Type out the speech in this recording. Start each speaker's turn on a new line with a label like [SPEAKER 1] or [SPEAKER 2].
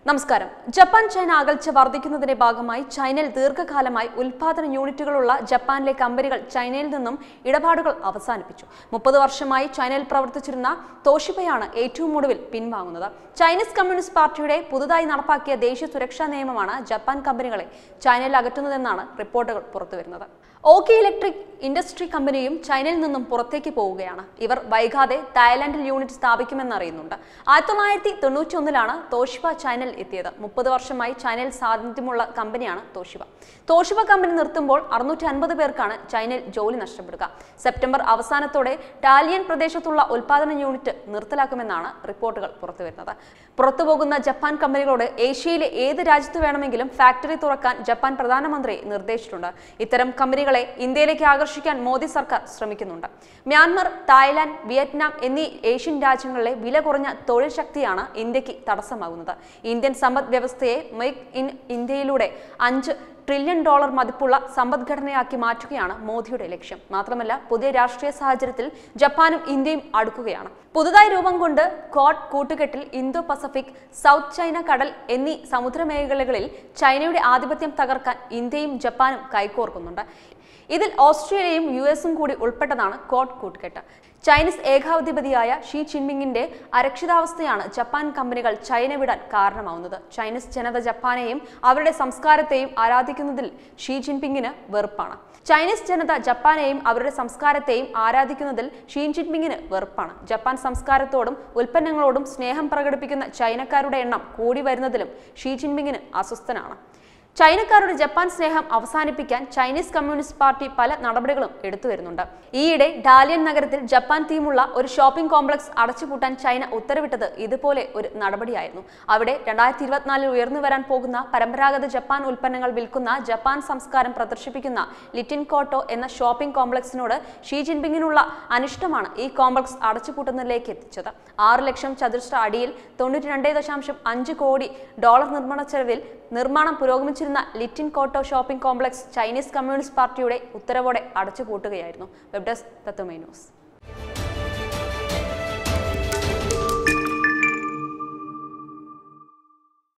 [SPEAKER 1] നമസ്കാരം Japan China അകൽച്ച വർദ്ധിക്കുന്നതിന്റെ ഭാഗമായി ചൈനയിൽ ദീർഘകാലമായി ഉൽപാദന യൂണിറ്റുകളുള്ള ജപ്പാനിലെ കമ്പനികൾ ചൈനയിൽ നിന്നും ഇടപാടുകൾ അവസാനിപ്പിച്ചു മുപ്പത് വർഷമായി ചൈനയിൽ പ്രവർത്തിച്ചിരുന്ന തോഷിബയാണ് ഏറ്റവും ഒടുവിൽ പിൻവാങ്ങുന്നത് ചൈനീസ് കമ്മ്യൂണിസ്റ്റ് പാർട്ടിയുടെ പുതുതായി നടപ്പാക്കിയ ദേശീയ സുരക്ഷാ നിയമമാണ് ജപ്പാൻ കമ്പനികളെ ചൈനയിൽ അകറ്റുന്നതെന്നാണ് റിപ്പോർട്ടുകൾ പുറത്തുവരുന്നത് ഓക്കി ഇലക്ട്രിക് ഇൻഡസ്ട്രി കമ്പനിയും ചൈനയിൽ നിന്നും പുറത്തേക്ക് പോവുകയാണ് ഇവർ വൈകാതെ തായ്ലാന്റിൽ യൂണിറ്റ് സ്ഥാപിക്കുമെന്ന് അറിയുന്നുണ്ട് ആയിരത്തി തൊള്ളായിരത്തി തൊണ്ണൂറ്റി ഒന്നിലാണ് തോഷിബ ചൈനയിൽ എത്തിയത് മുപ്പത് വർഷമായി ചൈനയിൽ സാന്നിധ്യമുള്ള കമ്പനിയാണ് തോഷിബ തോഷിബ കമ്പനി നിർത്തുമ്പോൾ അറുന്നൂറ്റി അൻപത് പേർക്കാണ് ചൈനയിൽ ജോലി നഷ്ടപ്പെടുക സെപ്റ്റംബർ അവസാനത്തോടെ ടാലിയൻ പ്രദേശത്തുള്ള ഉൽപാദന യൂണിറ്റ് നിർത്തലാക്കുമെന്നാണ് റിപ്പോർട്ടുകൾ പുറത്തുവരുന്നത് പുറത്തുപോകുന്ന ജപ്പാൻ കമ്പനികളോട് ഏഷ്യയിലെ ഏത് രാജ്യത്ത് വേണമെങ്കിലും ഫാക്ടറി തുറക്കാൻ ജപ്പാൻ പ്രധാനമന്ത്രി നിർദ്ദേശിച്ചിട്ടുണ്ട് ഇത്തരം കമ്പനികളെ ഇന്ത്യയിലേക്ക് ആകർഷിക്കാൻ മോദി സർക്കാർ ശ്രമിക്കുന്നുണ്ട് മ്യാൻമർ തായ്ലാന്റ് വിയറ്റ്നാം എന്നീ ഏഷ്യൻ രാജ്യങ്ങളിലെ വില കുറഞ്ഞ തൊഴിൽ ശക്തിയാണ് ഇന്ത്യക്ക് തടസ്സമാകുന്നത് ഇന്ത്യൻ സമ്പദ് വ്യവസ്ഥയെ മെയ്ക്ക് ഇൻ ഇന്ത്യയിലൂടെ അഞ്ച് ട്രില്യൺ ഡോളർ മതിപ്പുള്ള സമ്പദ്ഘടനയാക്കി മാറ്റുകയാണ് മോദിയുടെ ലക്ഷ്യം മാത്രമല്ല പുതിയ രാഷ്ട്രീയ സാഹചര്യത്തിൽ ജപ്പാനും ഇന്ത്യയും അടുക്കുകയാണ് പുതുതായി രൂപം കൊണ്ട് കോട്ട് കൂട്ടുകെട്ടിൽ ഇന്തോ പസഫിക് സൗത്ത് ചൈന കടൽ എന്നീ സമുദ്രമേഖലകളിൽ ചൈനയുടെ ആധിപത്യം തകർക്കാൻ ഇന്ത്യയും ജപ്പാനും കൈകോർക്കുന്നുണ്ട് ഇതിൽ ഓസ്ട്രേലിയയും യു എസും കൂടി ഉൾപ്പെട്ടതാണ് കോട്ട് കൂട്ടുകെട്ട് ചൈനീസ് ഏകാധിപതിയായ ഷീ ജിൻപിങ്ങിന്റെ അരക്ഷിതാവസ്ഥയാണ് ജപ്പാൻ കമ്പനികൾ ചൈന വിടാൻ കാരണമാവുന്നത് ചൈനീസ് ജനത ജപ്പാനെയും അവരുടെ സംസ്കാരത്തെയും ആരാധിക്കുന്നതിൽ ഷീ ജിൻപിങ്ങിന് വെറുപ്പാണ് ചൈനീസ് ജനത ജപ്പാനെയും അവരുടെ സംസ്കാരത്തെയും ആരാധിക്കുന്നതിൽ ഷീ ജിൻപിങ്ങിന് വെറുപ്പാണ് ജപ്പാൻ സംസ്കാരത്തോടും ഉൽപ്പന്നങ്ങളോടും സ്നേഹം പ്രകടിപ്പിക്കുന്ന ചൈനക്കാരുടെ എണ്ണം കൂടി വരുന്നതിലും ഷീ ജിൻപിങ്ങിന് അസ്വസ്ഥനാണ് ചൈനക്കാരുടെ ജപ്പാൻ സ്നേഹം അവസാനിപ്പിക്കാൻ ചൈനീസ് കമ്മ്യൂണിസ്റ്റ് പാർട്ടി പല നടപടികളും എടുത്തു വരുന്നുണ്ട് ഈയിടെ ഡാലിയൻ നഗരത്തിൽ ജപ്പാൻ തീമുള്ള ഒരു ഷോപ്പിംഗ് കോംപ്ലക്സ് അടച്ചുപൂട്ടാൻ ചൈന ഉത്തരവിട്ടത് ഇതുപോലെ ഒരു നടപടിയായിരുന്നു അവിടെ രണ്ടായിരത്തി ഇരുപത്തിനാലിൽ ഉയർന്നു വരാൻ പോകുന്ന പരമ്പരാഗത ജപ്പാൻ ഉൽപ്പന്നങ്ങൾ വിൽക്കുന്ന ജപ്പാൻ സംസ്കാരം പ്രദർശിപ്പിക്കുന്ന ലിറ്റിൻ കോട്ടോ എന്ന ഷോപ്പിംഗ് കോംപ്ലക്സിനോട് ഷീ ജിൻപിങ്ങിനുള്ള അനിഷ്ടമാണ് ഈ കോംപ്ലക്സ് അടച്ചുപൂട്ടുന്നതിലേക്ക് എത്തിച്ചത് ആറ് ലക്ഷം ചതുരശ്ര അടിയിൽ തൊണ്ണൂറ്റി രണ്ട് ദശാംശം അഞ്ച് കോടി ഡോളർ നിർമ്മാണ ചെലവിൽ നിർമ്മാണം പുരോഗമിച്ചിരുന്ന ലിറ്റിൻ കോട്ടോ ഷോപ്പിംഗ് കോംപ്ലക്സ് ചൈനീസ് കമ്മ്യൂണിസ്റ്റ് പാർട്ടിയുടെ ഉത്തരവോടെ അടച്ചുപൂട്ടുകയായിരുന്നു വെബ് ഡെസ്ക് തത്വമേ ന്യൂസ്